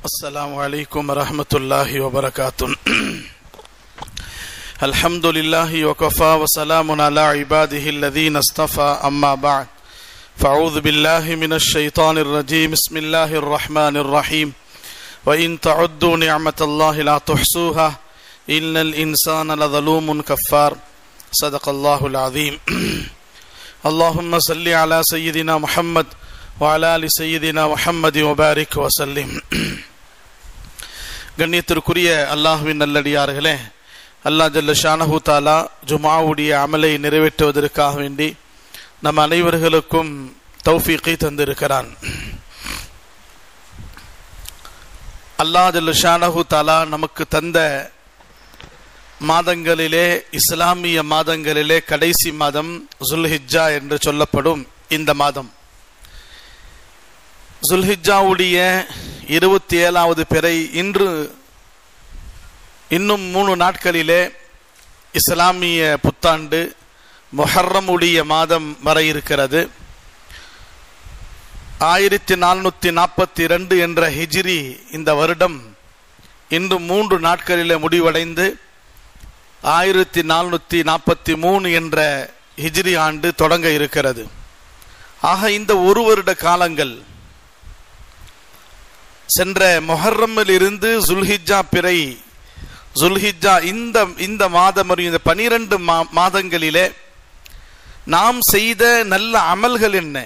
السلام عليكم ورحمة الله وبركاته الحمد لله وكفى وسلام على عباده الذين اصطفى أما بعد فأعوذ بالله من الشيطان الرجيم بسم الله الرحمن الرحيم وإن تعدوا نعمة الله لا تحصوها إن الإنسان لظلوم كفار صدق الله العظيم اللهم صل على سيدنا محمد وعلى آل سيدنا محمد وبارك وسلم கண்ணியத்திற்குரிய அல்லாஹுவின் நல்லடியார்களே அல்லாஹ் ஜல்ல ஷானஹு தாலா ஜுமாவுடைய அமலை நிறைவேற்றுவதற்காக வேண்டி நம் அனைவர்களுக்கும் தௌஃபீக்கை தந்திருக்கிறான் அல்லாஹ் ஜல்ல ஷானஹு தாலா நமக்கு தந்த மாதங்களிலே இஸ்லாமிய மாதங்களிலே கடைசி மாதம் ஜுல்ஹிஜ்ஜா என்று சொல்லப்படும் இந்த மாதம் ஜுல்ஹிஜாவுடைய இருபத்தி ஏழாவது பிறை இன்று இன்னும் மூணு நாட்களிலே இஸ்லாமிய புத்தாண்டு மொஹர்ரமுடைய மாதம் வர இருக்கிறது ஆயிரத்தி நானூற்றி நாற்பத்தி ரெண்டு என்ற ஹிஜ்ரி இந்த வருடம் இன்று மூன்று நாட்களிலே முடிவடைந்து ஆயிரத்தி நானூற்றி நாற்பத்தி மூணு என்ற ஹிஜ்ரி ஆண்டு தொடங்க இருக்கிறது ஆக இந்த ஒரு வருட காலங்கள் சென்ற மொஹர்ரமில் இருந்து ஜுல்ஹிஜா பிறை ஜுல்ஹிஜா இந்த இந்த மாதம் இந்த பனிரெண்டு மாதங்களிலே நாம் செய்த நல்ல அமல்கள் என்ன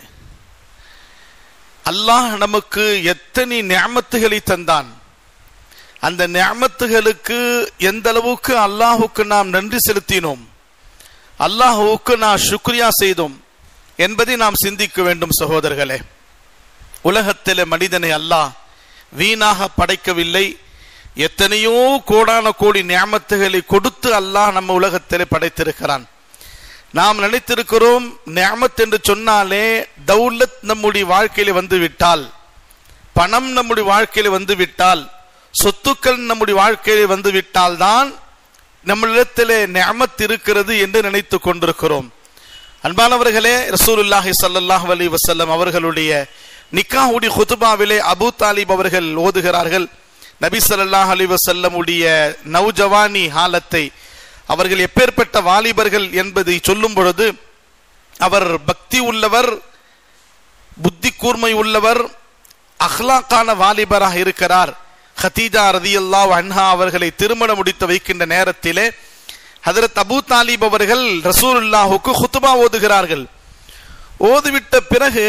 அல்லாஹ் நமக்கு எத்தனை ஞாமத்துகளை தந்தான் அந்த ஞாமத்துகளுக்கு எந்த அளவுக்கு அல்லாஹுக்கு நாம் நன்றி செலுத்தினோம் அல்லாஹுவுக்கு நாம் சுக்ரியா செய்தோம் என்பதை நாம் சிந்திக்க வேண்டும் சகோதரர்களே உலகத்திலே மனிதனை அல்லாஹ் வீணாக படைக்கவில்லை எத்தனையோ கோடான கோடி ஞாமத்துகளை கொடுத்து அல்லாஹ் நம்ம உலகத்திலே படைத்திருக்கிறான் நாம் நினைத்திருக்கிறோம் ஞாமத் என்று சொன்னாலே தௌலத் நம்முடைய வாழ்க்கையில வந்து விட்டால் பணம் நம்முடைய வாழ்க்கையில வந்து விட்டால் சொத்துக்கள் நம்முடைய வாழ்க்கையில வந்து விட்டால் தான் நம்மளிடத்திலே ஞாமத் இருக்கிறது என்று நினைத்து கொண்டிருக்கிறோம் அன்பானவர்களே ரசூலுல்லாஹி சல்லாஹ் அலி வசல்லம் அவர்களுடைய நிக்காவுடைய ஹுதுபாவிலே அபு தாலிப் அவர்கள் ஓதுகிறார்கள் நபி சல்லாஹ் அலி வசல்லம் உடைய நவ்ஜவானி ஹாலத்தை அவர்கள் எப்பேற்பட்ட வாலிபர்கள் என்பதை சொல்லும் பொழுது அவர் பக்தி உள்ளவர் புத்தி கூர்மை உள்ளவர் அஹ்லாக்கான வாலிபராக இருக்கிறார் ஹதீஜா ரதி அல்லா அன்ஹா அவர்களை திருமணம் முடித்து வைக்கின்ற நேரத்திலே ஹதரத் அபு தாலிப் அவர்கள் ரசூலுல்லாஹுக்கு ஹுத்துபா ஓதுகிறார்கள் ஓதுவிட்ட பிறகு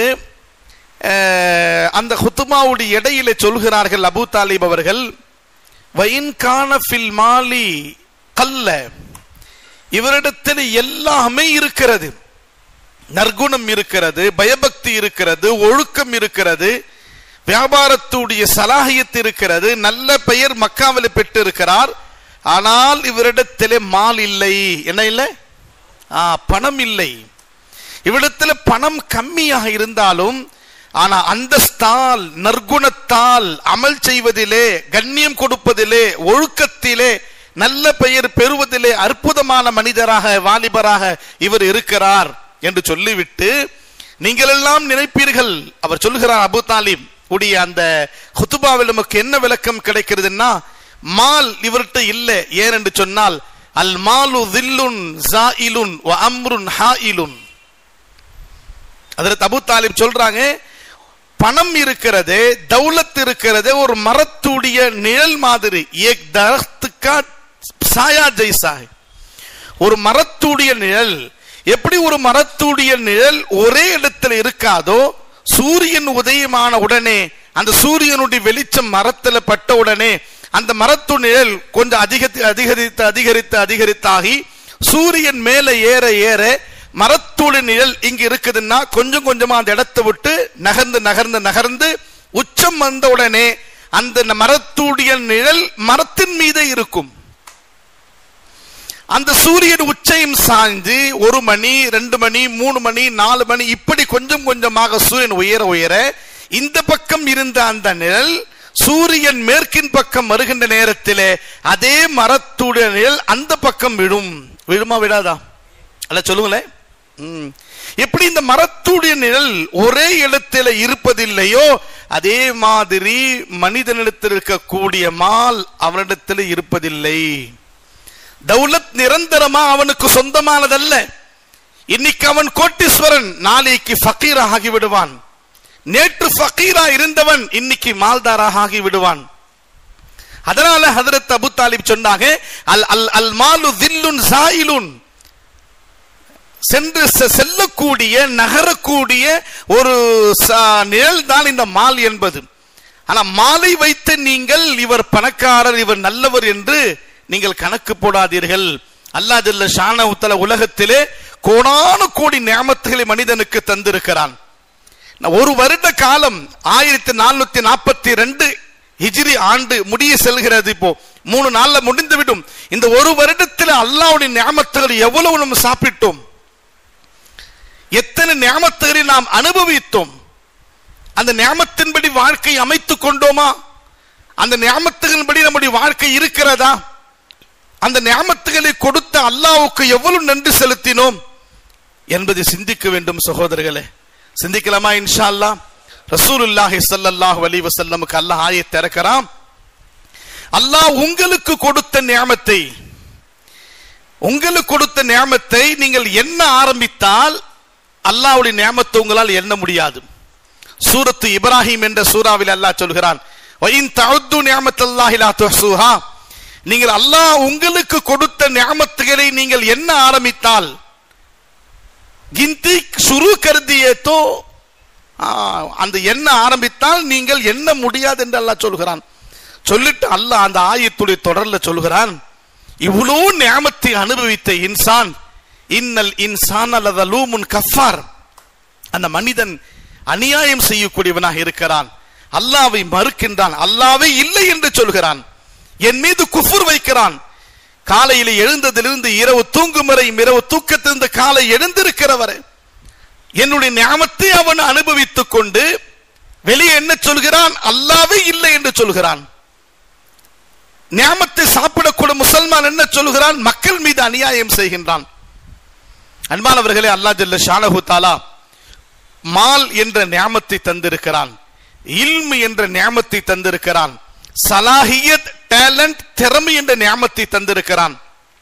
அந்த ஹுத்துமாவுடைய இடையில சொல்கிறார்கள் அபு தாலிப் அவர்கள் வயின்கான ஃபில் மாலி கல்ல இவரிடத்தில் எல்லாமே இருக்கிறது நற்குணம் இருக்கிறது பயபக்தி இருக்கிறது ஒழுக்கம் இருக்கிறது வியாபாரத்துடைய சலாகியத்து இருக்கிறது நல்ல பெயர் மக்காவில் பெற்று இருக்கிறார் ஆனால் இவரிடத்திலே மால் இல்லை என்ன இல்லை ஆ பணம் இல்லை இவரிடத்தில் பணம் கம்மியாக இருந்தாலும் ஆனா அந்தஸ்தால் நற்குணத்தால் அமல் செய்வதிலே கண்ணியம் கொடுப்பதிலே ஒழுக்கத்திலே நல்ல பெயர் பெறுவதிலே அற்புதமான மனிதராக வாலிபராக இவர் இருக்கிறார் என்று சொல்லிவிட்டு நீங்கள் எல்லாம் நினைப்பீர்கள் அவர் சொல்கிறார் அபு தாலிப் உடைய அந்த ஹுத்துபாவில் நமக்கு என்ன விளக்கம் கிடைக்கிறதுன்னா மால் இவர்கிட்ட இல்லை ஏன் என்று சொன்னால் அல் மாலு தில்லுன் ஜாயிலுன் அம்ருன் ஹாயிலுன் அதில் அபு தாலிப் சொல்றாங்க பணம் இருக்கிறது தௌலத் இருக்கிறது ஒரு மரத்துடைய நிழல் மாதிரி ஏக் தரத்துக்கா சாயா ஜெய்சா ஒரு மரத்துடைய நிழல் எப்படி ஒரு மரத்துடைய நிழல் ஒரே இடத்துல இருக்காதோ சூரியன் உதயமான உடனே அந்த சூரியனுடைய வெளிச்சம் மரத்துல பட்ட உடனே அந்த மரத்து நிழல் கொஞ்சம் அதிகரித்து அதிகரித்து அதிகரித்து அதிகரித்தாகி சூரியன் மேல ஏற ஏற மரத்துடைய நிழல் இங்க இருக்குதுன்னா கொஞ்சம் கொஞ்சமா அந்த இடத்தை விட்டு நகர்ந்து நகர்ந்து நகர்ந்து உச்சம் வந்த உடனே அந்த மரத்துடைய நிழல் மரத்தின் மீதே இருக்கும் அந்த சூரியன் உச்சையும் சாய்ந்து ஒரு மணி ரெண்டு மணி மூணு மணி நாலு மணி இப்படி கொஞ்சம் கொஞ்சமாக சூரியன் உயர உயர இந்த பக்கம் இருந்த அந்த நிழல் சூரியன் மேற்கின் பக்கம் வருகின்ற நேரத்திலே அதே மரத்துடைய நிழல் அந்த பக்கம் விழும் விழுமா விடாதா அல்ல சொல்லுங்களேன் எப்படி இந்த மரத்துடைய நிழல் ஒரே இடத்துல இருப்பதில்லையோ அதே மாதிரி மனிதனிடத்தில் இருக்கக்கூடிய மால் அவனிடத்தில் இருப்பதில்லை தௌலத் நிரந்தரமா அவனுக்கு சொந்தமானதல்ல இன்னைக்கு அவன் கோட்டீஸ்வரன் நாளைக்கு ஃபக்கீரா ஆகி விடுவான் நேற்று ஃபக்கீரா இருந்தவன் இன்னைக்கு மால்தாராக ஆகி விடுவான் அதனால ஹதரத் அபு தாலிப் சொன்னாங்க அல் அல் அல் மாலு தில்லுன் சாயிலுன் சென்று செ- செல்லக்கூடிய நகரக்கூடிய ஒரு ச- நிழல் தான் இந்த மால் என்பது ஆனா மாலை வைத்து நீங்கள் இவர் பணக்காரர் இவர் நல்லவர் என்று நீங்கள் கணக்கு போடாதீர்கள் அல்லாஹ் ஜல்ல ஷானவுத்தல உலகத்திலே கோடானு கோடி நியமத்துகளை மனிதனுக்கு தந்திருக்கிறான் நான் ஒரு வருட காலம் ஆயிரத்தி நானூத்தி நாற்பத்தி ரெண்டு ஹிஜ்ரி ஆண்டு முடிய செல்கிறது இப்போ மூணு நாள்ல முடிந்துவிடும் இந்த ஒரு வருடத்தில் அல்லாஹ்வுடைய நியமத்துகள் எவ்வளவு நம்ம சாப்பிட்டோம் எத்தனை நியமத்துகளை நாம் அனுபவித்தோம் அந்த நியமத்தின்படி வாழ்க்கை அமைத்துக் கொண்டோமா அந்த நியமத்துகளின்படி நம்முடைய வாழ்க்கை இருக்கிறதா அந்த நியமத்துகளை கொடுத்த அல்லாஹ்வுக்கு எவ்வளவு நன்றி செலுத்தினோம் என்பதை சிந்திக்க வேண்டும் சகோதரர்களே சிந்திக்கலாமா இன்ஷா அல்லாஹ் ரசூலுல்லாஹி ஸல்லல்லாஹு அலைஹி வஸல்லமுக்கு அல்லாஹ் ஆயத் திறக்கிறான் அல்லாஹ் உங்களுக்கு கொடுத்த நியமத்தை உங்களுக்கு கொடுத்த நியமத்தை நீங்கள் என்ன ஆரம்பித்தால் அல்லாஹ்வுடைய நியமத்தை உங்களால் எண்ண முடியாது சூரத்து இப்ராஹிம் என்ற சூறாவில் அல்லாஹ் சொல்கிறான் வயின் தஅத்து நியமத்தல்லாஹி லா துஹ்ஸூஹா நீங்கள் அல்லாஹ் உங்களுக்கு கொடுத்த நியமத்துகளை நீங்கள் என்ன ஆரம்பித்தால் கிந்தி சுரு கருதியே தோ அந்த எண்ண ஆரம்பித்தால் நீங்கள் எண்ண முடியாது என்று அல்லாஹ் சொல்கிறான் சொல்லிட்டு அல்லாஹ் அந்த ஆயத்துடைய தொடர்ல சொல்கிறான் இவ்வளோ நியமத்தை அனுபவித்த இன்சான் இன்னல் இன்சான் அல்லது லூமுன் கஃபார் அந்த மனிதன் அநியாயம் செய்யக்கூடியவனாக இருக்கிறான் அல்லாவை மறுக்கின்றான் அல்லாவே இல்லை என்று சொல்கிறான் என் மீது குஃபுர் வைக்கிறான் காலையில எழுந்ததிலிருந்து இரவு தூங்கும் வரை இரவு தூக்கத்திலிருந்து காலை எழுந்திருக்கிற வரை என்னுடைய ஞாபத்தை அவன் அனுபவித்துக் கொண்டு வெளியே என்ன சொல்கிறான் அல்லாவே இல்லை என்று சொல்கிறான் ஞாபத்தை சாப்பிடக்கூட முசல்மான் என்ன சொல்கிறான் மக்கள் மீது அநியாயம் செய்கின்றான் அன்பானவர்களே அல்லா ஜல்ல ஷானஹு தாலா மால் என்ற ஞாபத்தை தந்திருக்கிறான் இல்மு என்ற ஞாபத்தை தந்திருக்கிறான் சலாஹியத் டேலண்ட் திறமை என்ற ஞாபத்தை தந்திருக்கிறான்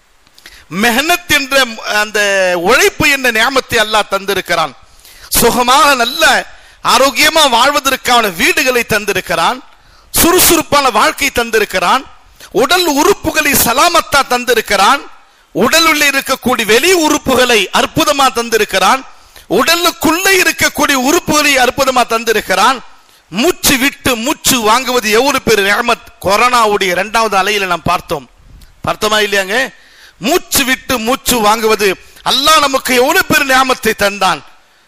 மெஹனத் என்ற அந்த உழைப்பு என்ற ஞாபத்தை அல்லாஹ் தந்திருக்கிறான் சுகமாக நல்ல ஆரோக்கியமா வாழ்வதற்கான வீடுகளை தந்திருக்கிறான் சுறுசுறுப்பான வாழ்க்கை தந்திருக்கிறான் உடல் உறுப்புகளை சலாமத்தா தந்திருக்கிறான் உடலுள்ள இருக்கக்கூடிய வெளி உறுப்புகளை அற்புதமா தந்திருக்கிறான் உடலுக்குள்ளே இருக்கக்கூடிய உறுப்புகளை அற்புதமா தந்திருக்கிறான் மூச்சு விட்டு மூச்சு வாங்குவது எவ்வளவு பேர் நியமத் கொரோனாவுடைய இரண்டாவது அலையில நாம் பார்த்தோம் பார்த்தோமா இல்லையாங்க மூச்சு விட்டு மூச்சு வாங்குவது அல்லாஹ் நமக்கு எவ்வளவு பேர் நியாமத்தை தந்தான்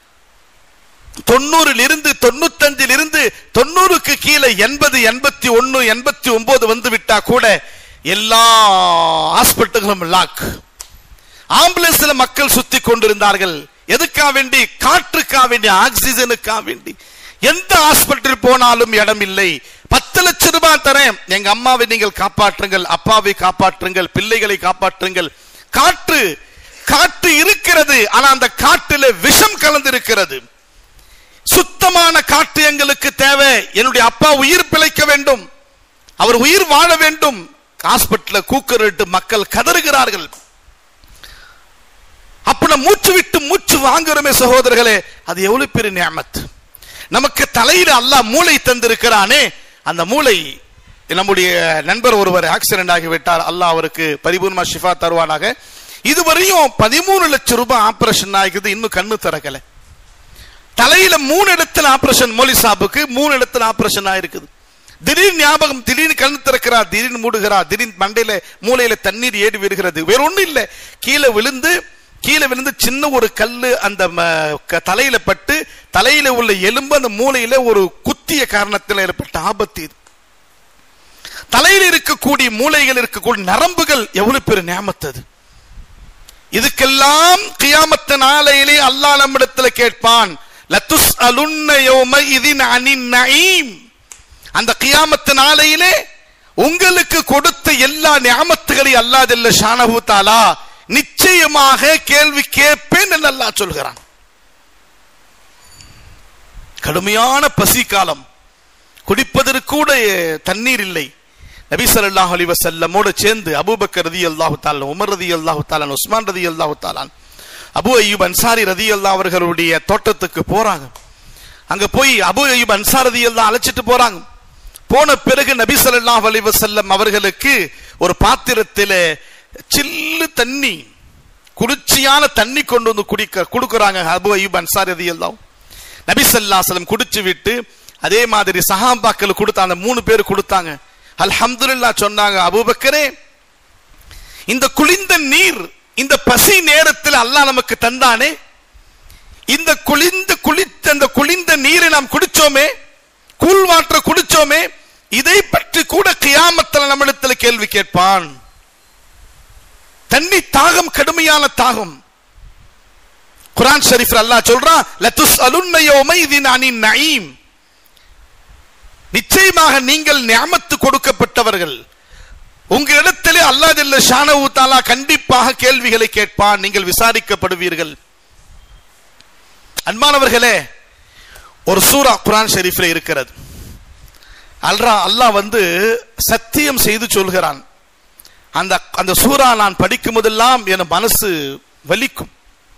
தொண்ணூறில் இருந்து தொண்ணூத்தஞ்சில் இருந்து தொண்ணூறுக்கு கீழே எண்பது எண்பத்தி ஒன்னு எண்பத்தி ஒன்பது வந்து விட்டா கூட எல்லா ஹாஸ்பிட்டல்களும் லாக் ஆம்புலன்ஸ்ல மக்கள் சுத்தி கொண்டிருந்தார்கள் எதுக்காக வேண்டி காற்றுக்காக வேண்டி ஆக்சிஜனுக்காக வேண்டி எந்த ஹாஸ்பிட்டல் போனாலும் இடம் இல்லை பத்து லட்சம் ரூபாய் தரேன் எங்க அம்மாவை நீங்கள் காப்பாற்றுங்கள் அப்பாவை காப்பாற்றுங்கள் பிள்ளைகளை காப்பாற்றுங்கள் காற்று காற்று இருக்கிறது ஆனா அந்த காற்றில விஷம் கலந்து இருக்கிறது சுத்தமான காற்று எங்களுக்கு தேவை என்னுடைய அப்பா உயிர் பிழைக்க வேண்டும் அவர் உயிர் வாழ வேண்டும் ஹாஸ்பிட்டல கூக்குரட்டு மக்கள் கதறுகிறார்கள் அப்ப மூச்சு விட்டு மூச்சு வாங்குறோமே சகோதரர்களே அது எவ்வளவு பெரிய நியமத் நமக்கு தலையில அல்லாஹ் மூளை தந்திருக்கிறானே அந்த மூளை நம்முடைய நண்பர் ஒருவர் ஆக்சிடென்ட் ஆகிவிட்டார் அல்லாஹ் அவருக்கு பரிபூர்ணமா ஷிஃபா தருவானாக இதுவரையும் பதிமூணு லட்சம் ரூபாய் ஆபரேஷன் ஆகிது இன்னும் கண்ணு திறக்கல தலையில மூணு இடத்துல ஆபரேஷன் மோலி சாப்புக்கு மூணு இடத்துல ஆபரேஷன் ஆயிருக்குது திடீர் ஞாபகம் திடீர்னு கண்ணு திறக்கிறா திடீர்னு மூடுகிறா திடீர்னு மண்டையில மூளையில தண்ணீர் ஏறி வருகிறது வேற ஒண்ணும் இல்ல கீழே விழுந்து கீழே விழுந்து சின்ன ஒரு கல்லு அந்த தலையில பட்டு தலையில உள்ள எலும்பு அந்த மூளையில ஒரு குத்திய காரணத்தில் ஏற்பட்ட ஆபத்து இது தலையில இருக்கக்கூடிய மூளைகள் இருக்கக்கூடிய நரம்புகள் எவ்வளவு பெரிய நியமத்தது இதுக்கெல்லாம் கியாமத்த நாளையிலே அல்லாஹ் நம்மிடத்துல கேட்பான் லத்துஸ் அலுன்ன யௌம இதின் அனின் நயீம் அந்த கியாமத்து நாளையிலே உங்களுக்கு கொடுத்த எல்லா நியாமத்துகளை அல்லாஹ் ஜல்ல ஷானஹு தாலா நிச்சயமாக கேள்வி கேட்பேன் என்று அல்லாஹ் சொல்கிறான் கடுமையான பசி காலம் குடிப்பதற்கு கூட தண்ணீர் இல்லை நபி ஸல்லல்லாஹு அலைஹி வஸல்லமோடு சேர்ந்து அபூபக்கர் ரலியல்லாஹு தஆலா உமர் ரலியல்லாஹு தஆலா உஸ்மான் ரலியல்லாஹு தஆலா அபூ அய்யூப் அன்சாரி ரலியல்லாஹு அவர்களுடைய தோட்டத்துக்கு போறாங்க அங்க போய் அபூ அய்யூப் அன்சாரி ரலியல்லாஹு அழைச்சிட்டு போறாங்க போன பிறகு நபி ஸல்லல்லாஹு அலைஹி வஸல்லம் அவர்களுக்கு ஒரு பாத்திரத்திலே சில்லு தண்ணி குளிர்ச்சியான தண்ணி கொண்டு வந்து குடிக்க கொடுக்கறாங்க அபு அய்யூப் அன்சாரி ரலியல்லாஹு நபி ஸல்லல்லாஹு அலைஹி வஸல்லம் குடிச்சு விட்டு அதே மாதிரி சஹாபாக்கள் கொடுத்த அந்த மூணு பேர் கொடுத்தாங்க அல்ஹம்துலில்லாஹ் சொன்னாங்க அபூபக்கரே இந்த குளிர்ந்த நீர் இந்த பசி நேரத்தில் அல்லாஹ் நமக்கு தந்தானே இந்த குளிர்ந்த குளித்த அந்த குளிர்ந்த நீரை நாம் குடிச்சோமே கூழ் வாற்ற குடிச்சோமே இதை பற்றி கூட கியாமத்தில் நம்மிடத்தில் கேள்வி கேட்பான் தண்ணி தாகம் கடுமையான தாகம் குரான் ஷரீஃப் அல்லாஹ் சொல்றான் லத்துஸ் அலுன்ன யௌமைதின் அனின் நயீம் நிச்சயமாக நீங்கள் நியமத்து கொடுக்கப்பட்டவர்கள் உங்க இடத்திலே அல்லாஹ் ஜல்ல ஷானஹு தஆலா கண்டிப்பாக கேள்விகளை கேட்பான் நீங்கள் விசாரிக்கப்படுவீர்கள் அன்பானவர்களே ஒரு சூரா குரான் ஷெரீஃபில் இருக்கிறது அல்ரா அல்லாஹ் வந்து சத்தியம் செய்து சொல்கிறான் அந்த அந்த சூரா நான் படிக்கும் போதெல்லாம் என் மனசு வலிக்கும்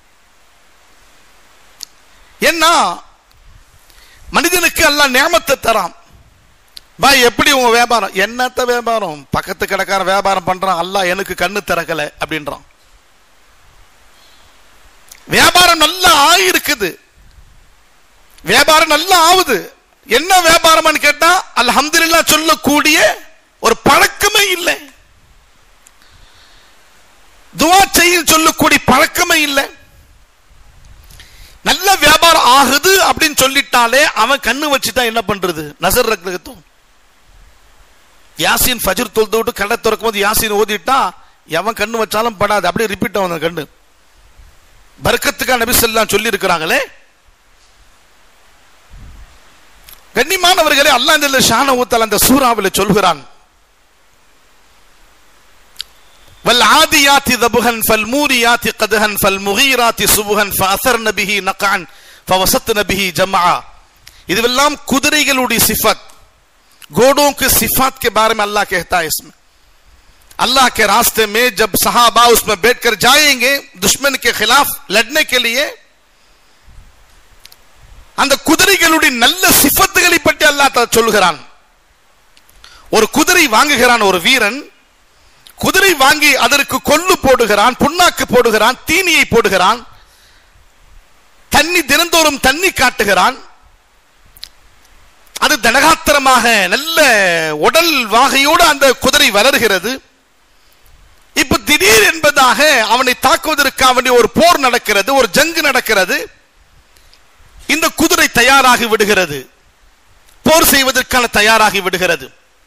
ஏன்னா மனிதனுக்கு அல்லாஹ் நியமத்தை தரான் பாய் எப்படி உங்க வியாபாரம் என்னத்த வியாபாரம் பக்கத்து கடைக்காரன் வியாபாரம் பண்றான் அல்லாஹ் எனக்கு கண்ணு திறக்கல அப்படின்றான் வியாபாரம் நல்லா ஆயிருக்குது வியாபாரம் நல்லா ஆகுது என்ன வியாபாரம்னு கேட்டா அல்ஹம்துலில்லாஹ் சொல்லக்கூடிய ஒரு பழக்கமே இல்லை துவா செய்ய சொல்லக்கூடிய பழக்கமே இல்லை நல்ல வியாபாரம் ஆகுது அப்படின்னு சொல்லிட்டாலே அவன் கண்ணு வச்சுதான் என்ன பண்றது நசர் ரக்தம் யாசின் ஃபஜர் தொழுது விட்டு கடை திறக்கும் போது யாசின் ஓதிட்டா எவன் கண்ணு வச்சாலும் படாது அப்படியே ரிப்பீட் ஆகும் அந்த கண்ணு பர்க்கத்துக்கா நபி ஸல்லல்லாஹு சொல்லி இருக்கிறாங்களே கண்ணிமானவர்களே அல்லாஹ் ஜல்ல ஷான ஊத்தல் அந்த சூறாவில் சொல்கிறான் والعاديات ذبحا فالموريات قدحا فالمغيرات صبحا فأثرن به نقعا فوسطن به جمعا இதுவெல்லாம் குதிரைகளுடைய சிஃபத் घोड़ों के सिफात के बारे में अल्लाह कहता है इसमें अल्लाह के रास्ते में जब सहाबा उसमें बैठकर जाएंगे दुश्मन के खिलाफ लड़ने के लिए அந்த குதிரைகளுடைய நல்ல சிஃபத்துகளை பற்றி அல்லாஹ் சொல்கிறான் ஒரு குதிரை வாங்குகிறான் ஒரு வீரன் குதிரை வாங்கி அதற்கு கொல்லு போடுகிறான் புண்ணாக்கு போடுகிறான் தீனியை போடுகிறான் தண்ணி தினந்தோறும் தண்ணி காட்டுகிறான் அது தனகாத்திரமாக நல்ல உடல் வாகையோடு அந்த குதிரை வளர்கிறது இப்ப திடீர் என்பதாக அவனை தாக்குவதற்காக வேண்டிய ஒரு போர் நடக்கிறது ஒரு ஜங்கு நடக்கிறது இந்த குதிரை தயாராகி விடுகிறது போர் செய்வதற்கான தயாராகி விடுகிறது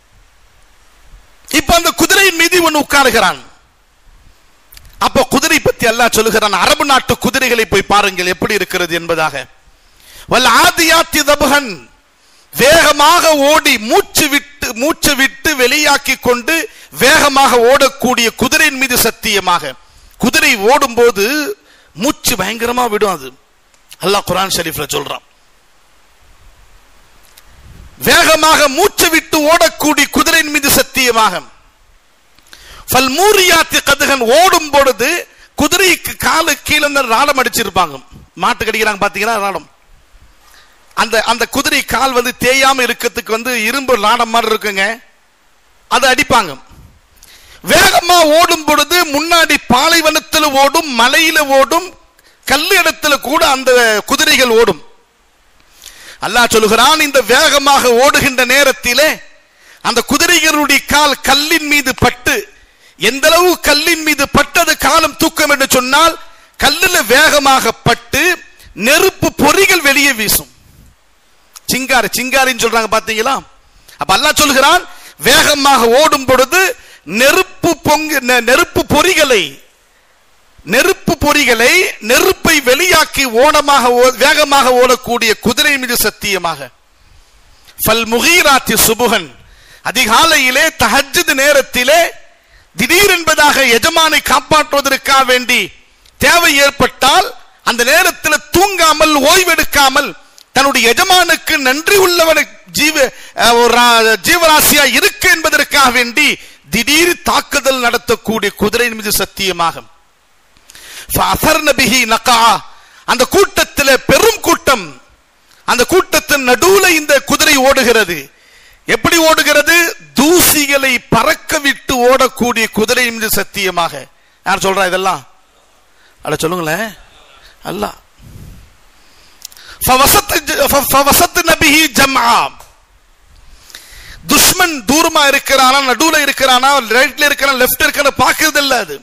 இப்ப அந்த குதிரையின் மீது இவன் உட்காருகிறான் அப்ப குதிரை பத்தி அல்லாஹ் சொல்லுகிறான் அரபு நாட்டு குதிரைகளை போய் பாருங்கள் எப்படி இருக்கிறது என்பதாக வல் ஆதியாத்தி தபுகன் வேகமாக ஓடி மூச்சு விட்டு மூச்சு விட்டு வெளியாக்கி கொண்டு வேகமாக ஓடக்கூடிய குதிரையின் மீது சத்தியமாக குதிரை ஓடும் போது மூச்சு பயங்கரமா விடும் அது அல்லாஹ் குரான் ஷரீஃப்ல சொல்றான் வேகமாக மூச்சு விட்டு ஓடக்கூடிய குதிரையின் மீது சத்தியமாக ஃபல்மூரியாத்தி கதுகன் ஓடும் பொழுது குதிரைக்கு காலு கீழே ராடம் அடிச்சிருப்பாங்க மாட்டு கடிக்கிறாங்க பாத்தீங்கன்னா ராடம் அந்த அந்த குதிரை கால் வந்து தேயாம இருக்கிறதுக்கு வந்து இரும்பு நாடம் மாதிரி இருக்குங்க அதை அடிப்பாங்க வேகமா ஓடும் பொழுது முன்னாடி பாலைவனத்தில் ஓடும் மலையில ஓடும் கல்லு இடத்துல கூட அந்த குதிரைகள் ஓடும் அல்லாஹ் சொல்லுகிறான் இந்த வேகமாக ஓடுகின்ற நேரத்திலே அந்த குதிரைகளுடைய கால் கல்லின் மீது பட்டு எந்த அளவு கல்லின் மீது பட்டது காலம் தூக்கம் என்று சொன்னால் கல்லில் வேகமாக பட்டு நெருப்பு பொறிகள் வெளியே வீசும் சிங்காரி சிங்காரின்னு சொல்றாங்க பாத்தீங்களா அப்ப அல்லாஹ் சொல்கிறான் வேகமாக ஓடும் பொழுது நெருப்பு பொங்கு நெருப்பு பொறிகளை நெருப்பு பொறிகளை நெருப்பை வெளியாக்கி ஓடமாக வேகமாக ஓடக்கூடிய குதிரை மீது சத்தியமாக ஃபல் முகீராத்தி சுபுகன் அதிகாலையிலே தஹஜ்ஜுத் நேரத்திலே திடீர் என்பதாக எஜமானை காப்பாற்றுவதற்காக வேண்டி தேவை ஏற்பட்டால் அந்த நேரத்தில் தூங்காமல் ஓய்வெடுக்காமல் தன்னுடைய எஜமானுக்கு நன்றி உள்ளவன ஜீவ அஹ், ஒரு ரா- ஜீவராசியா இருக்கு என்பதற்காக வேண்டி திடீர் தாக்குதல் நடத்தக்கூடிய குதிரையின் மீது சத்தியமாக فَأَثَرْنَ بِهِ نَقَعًا. அந்த கூட்டத்தில் பெரும் கூட்டம் அந்த கூட்டத்தின் நடுவுல இந்த குதிரை ஓடுகிறது எப்படி ஓடுகிறது தூசிகளை பறக்க விட்டு ஓடக்கூடிய குதிரை மீது சத்தியமாக யார் சொல்றா இதெல்லாம் அட சொல்லுங்களேன் அல்லாஹ் فَوَسَطْ فَوَسَطْ نَبِهِ جَمْعًا. துஷ்மன் தூரமா இருக்கிறானா நடுவுல இருக்கிறானா ரைட்ல இருக்கிறான் லெஃப்ட் இருக்கிறான பாக்குறது இல்ல அது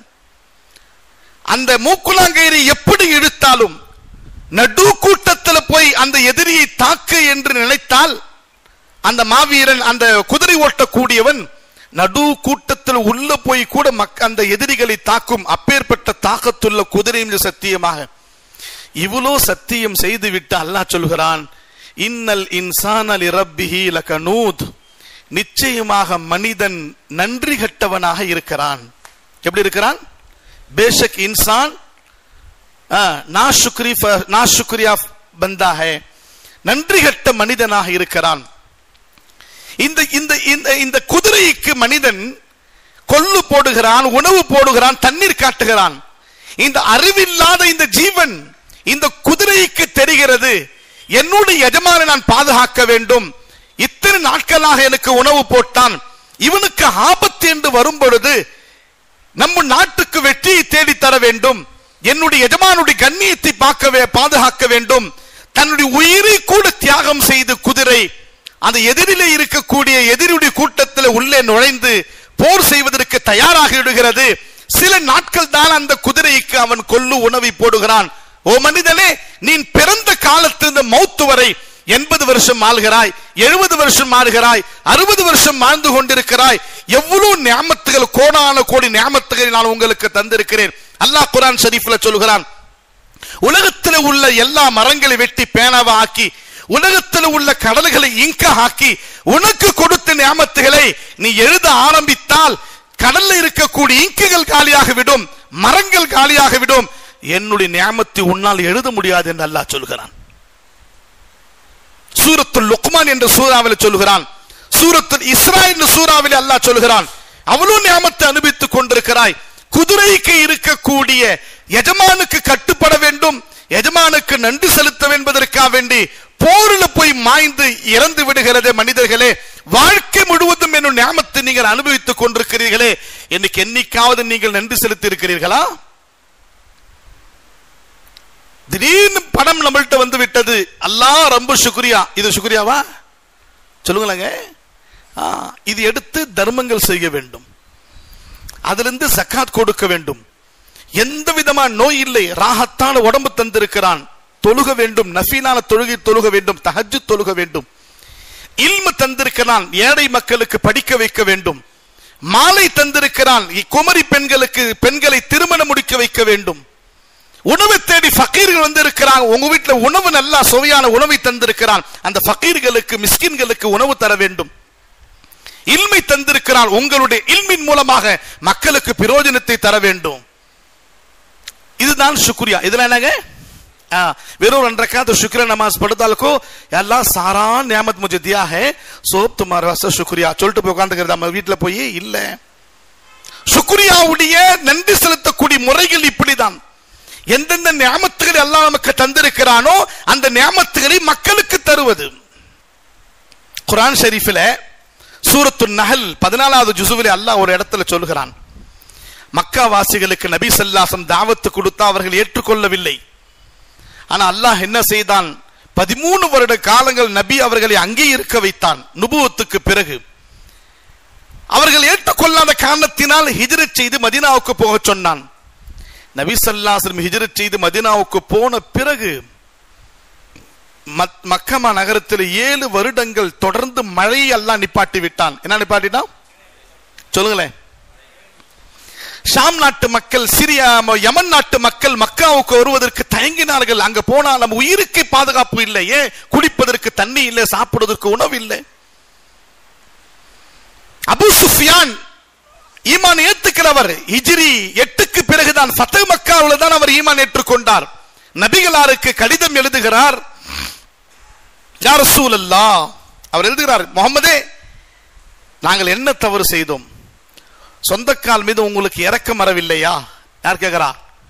அந்த மூக்குலாங்கயிறு எப்படி இழுத்தாலும் நடு கூட்டத்தில் போய் அந்த எதிரியை தாக்கு என்று நினைத்தால் அந்த மாவீரன் அந்த குதிரை ஓட்டக்கூடியவன் நடு கூட்டத்தில் உள்ள போய் கூட மக் அந்த எதிரிகளை தாக்கும் அப்பேற்பட்ட தாக்கத்துள்ள குதிரை மீது சத்தியமாக இவ்வளோ சத்தியம் செய்து விட்டு அல்லாஹ் சொல்கிறான் இன்னல் இன்சானல் இரப்பிஹி லகனூத் நிச்சயமாக மனிதன் நன்றி கட்டவனாக இருக்கிறான் எப்படி இருக்கிறான் बेशक इंसान ना शुक्री ना शुक्रिया बंदा है நன்றி கட்ட மனிதனாக இருக்கிறான் இந்த இந்த இந்த இந்த குதிரைக்கு மனிதன் கொல்லு போடுகிறான் உணவு போடுகிறான் தண்ணீர் காட்டுகிறான் இந்த அறிவில்லாத இந்த ஜீவன் இந்த குதிரைக்கு தெரிகிறது என்னுடைய எஜமானை நான் பாதுகாக்க வேண்டும் இத்தனை நாட்களாக எனக்கு உணவு போட்டான் இவனுக்கு ஆபத்து என்று வரும் பொழுது நம்ம நாட்டுக்கு வெற்றியை தேடி தர வேண்டும் என்னுடைய எஜமானுடைய கண்ணியத்தை பார்க்கவே பாதுகாக்க வேண்டும் தன்னுடைய உயிரை கூட தியாகம் செய்து குதிரை அந்த எதிரிலே இருக்கக்கூடிய எதிரியுடைய கூட்டத்தில் உள்ளே நுழைந்து போர் செய்வதற்கு தயாராகி விடுகிறது சில நாட்கள் தான் அந்த குதிரைக்கு அவன் கொல்லு உணவை போடுகிறான் ஓ மனிதனே நீ பிறந்த காலத்திலிருந்து மௌத்து வரை எண்பது வருஷம் ஆளுகிறாய் எழுபது வருஷம் ஆளுகிறாய் அறுபது வருஷம் வாழ்ந்து கொண்டிருக்கிறாய் எவ்வளவு ஞாமத்துகள் கோடான கோடி ஞாமத்துகளை நான் உங்களுக்கு தந்திருக்கிறேன் அல்லாஹ் குரான் ஷரீஃப்ல சொல்கிறான் உலகத்தில் உள்ள எல்லா மரங்களை வெட்டி பேனாவா ஆக்கி உலகத்தில் உள்ள கடல்களை இங்க ஆக்கி உனக்கு கொடுத்த ஞாமத்துகளை நீ எழுத ஆரம்பித்தால் கடல்ல இருக்கக்கூடிய இங்குகள் காலியாக விடும் மரங்கள் காலியாக விடும் என்னுடைய ஞாமத்தை உன்னால் எழுத முடியாது என்று அல்லாஹ் சொல்கிறான் சூரத்துல் லுக்மான் என்ற சூறாவில் சொல்கிறான் சூரத்துல் இஸ்ரா என்ற சூறாவில் அல்லாஹ் சொல்கிறான் அவ்வளவு ஞாபகத்தை அனுபவித்துக் கொண்டிருக்கிறாய் குதிரைக்கு இருக்கக்கூடிய எஜமானுக்கு கட்டுப்பட வேண்டும் எஜமானுக்கு நன்றி செலுத்த என்பதற்காக வேண்டி போரில் போய் மாய்ந்து இறந்து விடுகிறது மனிதர்களே வாழ்க்கை முழுவதும் என்னும் ஞாபகத்தை நீங்கள் அனுபவித்துக் கொண்டிருக்கிறீர்களே இன்னைக்கு என்னைக்காவது நீங்கள் நன்றி செலுத்தி இருக்கிறீர்களா திடீர்னு பணம் நம்மள்ட்ட வந்து விட்டது அல்லாஹ் ரொம்ப சுக்ரியா இது சுக்ரியாவா சொல்லுங்களேங்க ஆ, இது எடுத்து தர்மங்கள் செய்ய வேண்டும் அதிலிருந்து சக்காத் கொடுக்க வேண்டும் எந்த விதமான நோய் இல்லை ராகத்தான உடம்பு தந்திருக்கிறான் தொழுக வேண்டும் நஃபீலான தொழுகை தொழுக வேண்டும் தஹஜ்ஜு தொழுக வேண்டும் இல்மு தந்திருக்கிறான் ஏழை மக்களுக்கு படிக்க வைக்க வேண்டும் மாலை தந்திருக்கிறான் குமரி பெண்களுக்கு பெண்களை திருமணம் முடிக்க வைக்க வேண்டும் உணவை தேடி ஃபக்கீர்கள் வந்து இருக்கிறாங்க உங்க வீட்டுல உணவு நல்லா சுவையான உணவை தந்திருக்கிறான் அந்த ஃபக்கீர்களுக்கு மிஸ்கின்களுக்கு உணவு தர வேண்டும் இல்மை தந்திருக்கிறான் உங்களுடைய இல்மின் மூலமாக மக்களுக்கு பிரயோஜனத்தை தர வேண்டும் இதுதான் சுக்ரியா இதுல என்னங்க आ, वेरो रखा तो शुक्र नमाज पढ़ता को अल्लाह सारा नियामत मुझे दिया है सो तुम्हारे वास्ते शुक्रिया சொல்லிட்டு போய் உட்காந்துக்கிறதா நம்ம வீட்டுல போய் இல்ல சுக்ரியாவுடைய நன்றி செலுத்தக்கூடிய முறைகள் இப்படிதான் எந்தெந்த நியாமத்துகளை எல்லாம் நமக்கு தந்திருக்கிறானோ அந்த நியாமத்துகளை மக்களுக்கு தருவது குரான் ஷெரீஃபில் சூரத்து நஹல் பதினாலாவது ஜுசுவிலே அல்லாஹ் ஒரு இடத்துல சொல்கிறான் மக்கா வாசிகளுக்கு நபி சல்லாசம் தாவத்து கொடுத்தா அவர்கள் ஏற்றுக்கொள்ளவில்லை ஆனா அல்லாஹ் என்ன செய்தான் பதிமூணு வருட காலங்கள் நபி அவர்களை அங்கே இருக்க வைத்தான் நுபுவத்துக்கு பிறகு அவர்கள் ஏற்றுக்கொள்ளாத காரணத்தினால் ஹிஜ்ரத் செய்து மதீனாவுக்கு போக சொன்னான் நபி சல்லாஸ்லம் ஹிஜ்ரத் செய்து மதீனாவுக்கு போன பிறகு மத்- மக்கமா நகரத்தில் ஏழு வருடங்கள் தொடர்ந்து மழையை எல்லாம் நிப்பாட்டி விட்டான் என்ன நிப்பாட்டிட்டான் சொல்லுங்களேன் ஷாம் நாட்டு மக்கள் சிரியா ம- யமன் நாட்டு மக்கள் மக்காவுக்கு வருவதற்கு தயங்கினார்கள் அங்க போனா நம்ம உயிருக்கு பாதுகாப்பு இல்லை ஏன் குடிப்பதற்கு தண்ணி இல்லை சாப்பிடுவதற்கு உணவு இல்லை அபு சுஃபியான் ஈமான் ஏத்துக்கிறவர் ஹிஜ்ரி எட்டுக்கு பிறகுதான் ஃபத்தஹ் மக்காவில் தான் அவர் ஈமான் ஏற்றுக்கொண்டார் நபிகளாருக்கு கடிதம் எழுதுகிறார் யார் ரசூலல்லா அவர் எழுதுகிறார் முகமதே நாங்கள் என்ன தவறு செய்தோம் சொந்தக்கால் மீது உங்களுக்கு இறக்கம் வரவில்லையா யார் கேக்குறா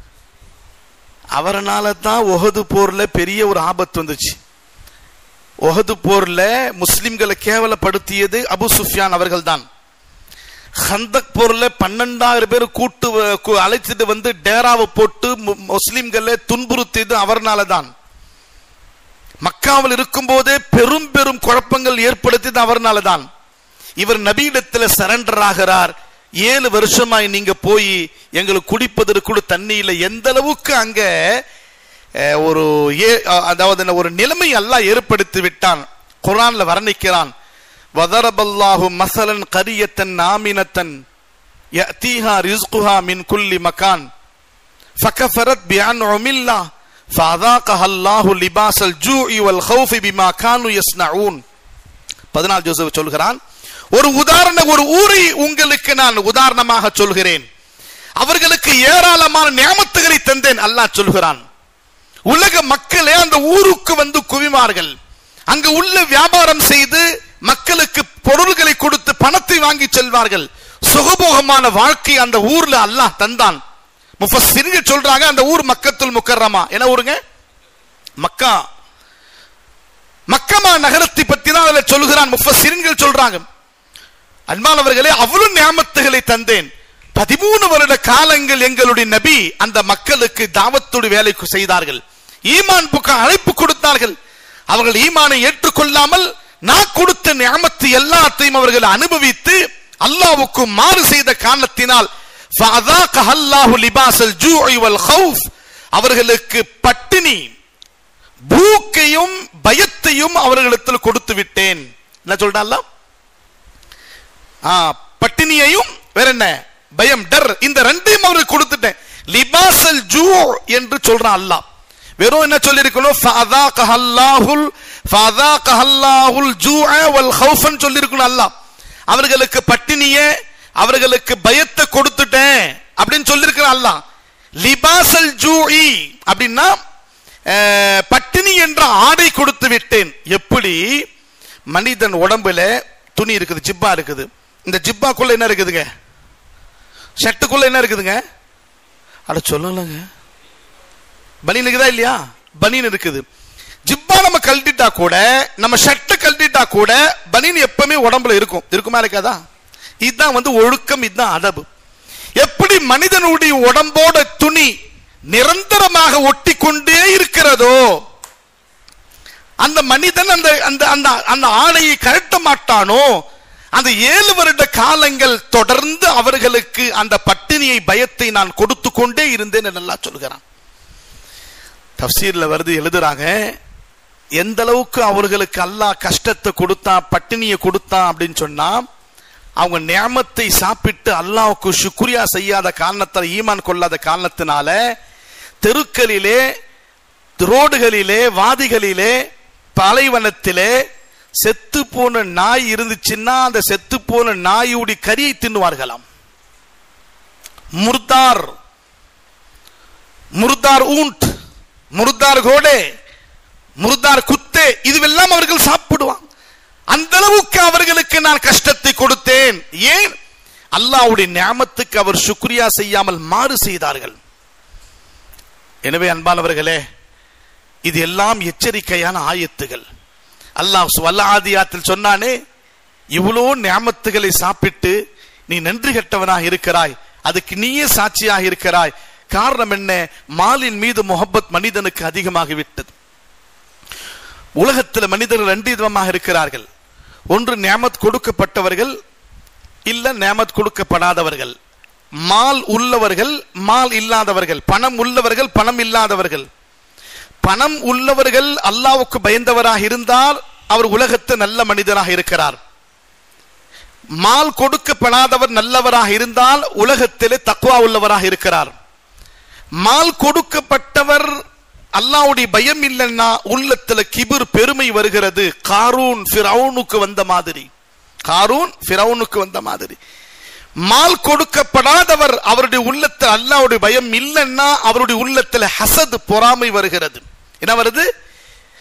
அவரனால தான் ஒஹது போர்ல பெரிய ஒரு ஆபத்து வந்துச்சு ஒஹது போர்ல முஸ்லிம்களை கேவலப்படுத்தியது அபு சுஃபியான் அவர்கள் தான் ஹந்தக் போர்ல பன்னெண்டாயிரம் பேர் கூட்டு வ- கு- அழைச்சிட்டு வந்து டேராவை போட்டு மு- முஸ்லிம்களை துன்புறுத்தியது அவர்னால தான் மக்காவில் இருக்கும்போதே பெரும் பெரும் குழப்பங்கள் ஏற்படுத்தியது அவர்னால தான் இவர் நபியிடத்துல சரண்டர் ஆகிறார் ஏழு வருஷமாய் நீங்க போய் எங்களுக்கு குடிப்பதற்கு கூட தண்ணி இல்லை எந்த அளவுக்கு அங்க அஹ், ஒரு ஏ- அஹ், அதாவது என்ன, ஒரு நிலைமை அல்லாஹ் ஏற்படுத்தி விட்டான் குர்ஆன்ல வர்ணிக்கிறான் வதரபல்லாஹு மசலன் கரியத்தன் ஆமினத்தன் يأتيها رزقها من كل مكان فكفرت بأنعم الله فأذاقها الله لباس الجوع والخوف بما كانوا يصنعون பதினாலு ஜோசப் சொல்கிறான் ஒரு உதாரண ஒரு ஊரை உங்களுக்கு நான் உதாரணமாக சொல்கிறேன் அவர்களுக்கு ஏராளமான நியமத்துகளை தந்தேன் அல்லாஹ் சொல்கிறான் உலக மக்களே அந்த ஊருக்கு வந்து குவிமார்கள் அங்கு உள்ள வியாபாரம் செய்து மக்களுக்கு பொருள்களை கொடுத்து பணத்தை வாங்கி செல்வார்கள் சுகபோகமான வாழ்க்கை அந்த ஊர்ல அல்லாஹ் தந்தான் முஃபஸ்ஸிர்கள் சொல்றாங்க அந்த ஊர் மக்கத்துல் முக்கர்ரமா என்ன ஊருங்க மக்கா மக்கமா நகரத்தை பத்தி தான் அதுல சொல்கிறான் முஃபஸ்ஸிர்கள் சொல்றாங்க அன்பானவர்களே அவ்வளவு நியாமத்துகளை தந்தேன் பதிமூணு வருட காலங்கள் எங்களுடைய நபி அந்த மக்களுக்கு தாவத்தோடு வேலை செய்தார்கள் ஈமான் புக்க அழைப்பு கொடுத்தார்கள் அவர்கள் ஈமானை ஏற்றுக்கொள்ளாமல் நான் கொடுத்த நியமத்து எல்லாத்தையும் அவர்கள் அனுபவித்து அல்லாஹ்வுக்கு மாறு செய்த காரணத்தினால் فَأَذَاقَهَ اللَّهُ لِبَاسَ الْجُوعِ وَالْخَوْفِ அவர்களுக்கு பட்டினி பூக்கையும் பயத்தையும் அவர்களிடத்தில் கொடுத்து விட்டேன் என்ன சொல்றான் ஆ, பட்டினியையும் வேற என்ன பயம் டர் இந்த ரெண்டையும் அவருக்கு கொடுத்துட்டேன் லிபாசல் ஜூ என்று சொல்றான் அல்லாஹ் வெறும் என்ன சொல்லிருக்கணும் ஃபஅதாகஹ அல்லாஹுல் ஃபஅதாகஹ அல்லாஹுல் ஜூஅ வல் ஹௌஃபன் சொல்லிருக்கணும் அல்லாஹ் அவர்களுக்கு பட்டினியே அவர்களுக்கு பயத்தை கொடுத்துட்டேன் அப்படின்னு சொல்லிருக்கிறான் அல்லாஹ் லிபாசல் ஜூஇ அப்படின்னா அஹ், பட்டினி என்ற ஆடை கொடுத்து விட்டேன் எப்படி மனிதன் உடம்புல துணி இருக்குது ஜிப்பா இருக்குது இந்த ஜிப்பாக்குள்ள என்ன இருக்குதுங்க ஷர்ட்டுக்குள்ள என்ன இருக்குதுங்க அட சொல்லலங்க பனியன் இருக்குதா இல்லையா பனியன் இருக்குது ஜிப்பா நம்ம கழட்டிட்டா கூட நம்ம ஷர்ட் கழட்டிட்டா கூட பனியன் எப்பவுமே உடம்புல இருக்கும் இருக்குமா இருக்காதா இதுதான் வந்து ஒழுக்கம் இதுதான் அதபு எப்படி மனிதனுடைய உடம்போட துணி நிரந்தரமாக ஒட்டி கொண்டே இருக்கிறதோ அந்த மனிதன் அந்த அந்த அந்த அந்த ஆடையை கழட்ட மாட்டானோ அந்த ஏழு வருட காலங்கள் தொடர்ந்து அவர்களுக்கு அந்த பட்டினியை பயத்தை நான் கொடுத்து கொண்டே இருந்தேன் என்று நல்லா சொல்கிறான் தப்சீர்ல வருது எழுதுறாங்க எந்த அளவுக்கு அவர்களுக்கு அல்லாஹ் கஷ்டத்தை கொடுத்தான் பட்டினியை கொடுத்தான் அப்படின்னு சொன்னா அவங்க நியமத்தை சாப்பிட்டு அல்லாஹ்வுக்கு சுக்ரியா செய்யாத காரணத்தால் ஈமான் கொள்ளாத காரணத்தினால தெருக்களிலே ரோடுகளிலே வாதிகளிலே பாலைவனத்திலே செத்து போன நாய் இருந்துச்சுன்னா அந்த செத்து போன நாயுடைய கரியை தின்னுவார்களாம் முர்தார் முர்தார் ஊண்ட் முர்தார் கோடே முர்தார் குத்தே இதுவெல்லாம் அவர்கள் சாப்பிடுவாங்க அந்த அளவுக்கு அவர்களுக்கு நான் கஷ்டத்தை கொடுத்தேன் ஏன் அல்லாஹ்வுடைய நியாமத்துக்கு அவர் சுக்ரியா செய்யாமல் மாறு செய்தார்கள் எனவே அன்பானவர்களே இது எல்லாம் எச்சரிக்கையான ஆயத்துகள் அல்லாஹ் வல்லாதியாத்தில் சொன்னானே இவ்வளோ நியாமத்துகளை சாப்பிட்டு நீ நன்றி கெட்டவனாக இருக்கிறாய் அதுக்கு நீயே சாட்சியாக இருக்கிறாய் காரணம் என்ன மாலின் மீது முகப்பத் மனிதனுக்கு அதிகமாகி விட்டது உலகத்தில் மனிதர்கள் ரெண்டு விதமாக இருக்கிறார்கள் ஒன்று நியாமத் கொடுக்கப்பட்டவர்கள் இல்ல நியாமத் கொடுக்கப்படாதவர்கள் மால் உள்ளவர்கள் மால் இல்லாதவர்கள் பணம் உள்ளவர்கள் பணம் இல்லாதவர்கள் பணம் உள்ளவர்கள் அல்லாவுக்கு பயந்தவராக இருந்தால் அவர் உலகத்து நல்ல மனிதராக இருக்கிறார் மால் கொடுக்கப்படாதவர் நல்லவராக இருந்தால் உலகத்திலே தக்குவா உள்ளவராக இருக்கிறார் மால் கொடுக்கப்பட்டவர் அல்லாவுடைய பயம் இல்லைன்னா உள்ளத்துல கிபிர் பெருமை வருகிறது காரூன் ஃபிரௌனுக்கு வந்த மாதிரி காரூன் ஃபிரௌனுக்கு வந்த மாதிரி மால் கொடுக்கப்படாதவர் அவருடைய உள்ளத்தில் அல்லாவுடைய பயம் இல்லைன்னா அவருடைய உள்ளத்துல ஹசத் பொறாமை வருகிறது என்ன வருது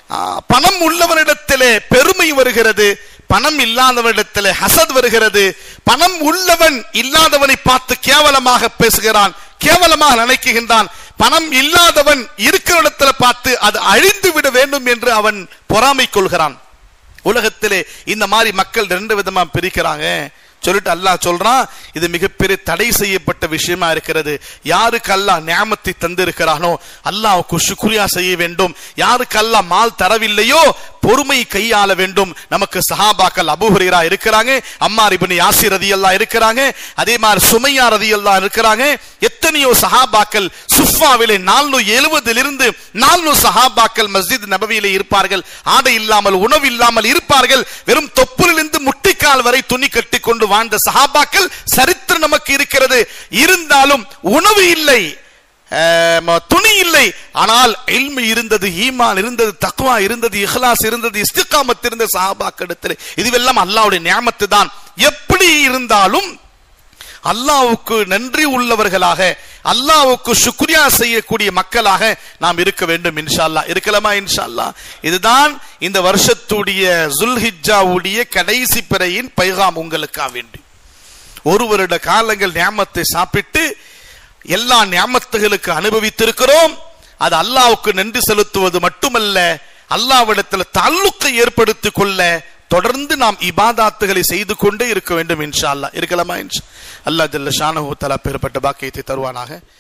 ஆ, பணம் உள்ளவனிடத்திலே பெருமை வருகிறது பணம் இல்லாதவனிடத்திலே ஹசத் வருகிறது பணம் உள்ளவன் இல்லாதவனை பார்த்து கேவலமாக பேசுகிறான் கேவலமாக நினைக்குகின்றான் பணம் இல்லாதவன் இருக்கிற இடத்துல பார்த்து அது அழிந்து விட வேண்டும் என்று அவன் பொறாமை கொள்கிறான் உலகத்திலே இந்த மாதிரி மக்கள் ரெண்டு விதமா பிரிக்கிறாங்க சொல்லிட்டு அல்லாஹ் சொல்றான் இது மிகப்பெரிய தடை செய்யப்பட்ட விஷயமா இருக்கிறது யாருக்கு அல்லாஹ் நியாமத்தை தந்திருக்கிறானோ அல்லாஹ்வுக்கு சுக்ரியா செய்ய வேண்டும் யாருக்கு அல்லாஹ் மால் தரவில்லையோ பொறுமை கையாள வேண்டும் நமக்கு சஹாபாக்கள் அபூஹுரைரா இருக்கிறாங்க அம்மார் இப்னு யாசிர் ரதியல்லாஹ் இருக்கிறாங்க அதே மாதிரி சுமையா ரதியல்லாஹ் இருக்கிறாங்க எத்தனையோ சஹாபாக்கள் சுஃபாவிலே நானூறு எழுபதிலிருந்து நானூறு சஹாபாக்கள் மஸ்ஜித் நபவியிலே இருப்பார்கள் ஆடை இல்லாமல் உணவு இல்லாமல் இருப்பார்கள் வெறும் தொப்புலிலிருந்து முட்டிக்கால் வரை துணி கட்டி கொண்டு வாழ்ந்த சஹாபாக்கள் சரித்திரம் நமக்கு இருக்கிறது இருந்தாலும் உணவு இல்லை அஹ், ம- துணி இல்லை ஆனால் இல்மு இருந்தது ஈமான் இருந்தது தக்வா இருந்தது இஹ்லாஸ் இருந்தது இஸ்திகாமத் இருந்த சஹாபாக்களிடத்தில் இதுவெல்லாம் அல்லாஹ்வுடைய நியாமத்து தான் எப்படி இருந்தாலும் அல்லாஹ்வுக்கு நன்றி உள்ளவர்களாக அல்லாஹ்வுக்கு சுக்ரியா செய்யக்கூடிய மக்களாக நாம் இருக்க வேண்டும் இன்ஷா அல்லாஹ் இருக்கலாமா இன்ஷா அல்லாஹ் இதுதான் இந்த வருஷத்துடைய ஜுல்ஹிஜ்ஜாவுடைய கடைசி பிறையின் பைகாம் உங்களுக்காக வேண்டி ஒரு வருட காலங்கள் நியாமத்தை சாப்பிட்டு எல்லா நியாமத்துகளுக்கு அனுபவித்திருக்கிறோம் அது அல்லாஹ்வுக்கு நன்றி செலுத்துவது மட்டுமல்ல அல்லாஹ்விடத்தில் தாலுக்கை ஏற்படுத்திக் கொள்ள தொடர்ந்து நாம் இபாதாத்துகளை செய்து கொண்டே இருக்க வேண்டும் இன்ஷா அல்லாஹ் இருக்கலாமா இன்ஷா அல்லாஹ் ஜல்ல ஷானஹு தஆலா பெறப்பட்ட பாக்கியத்தை தருவானாக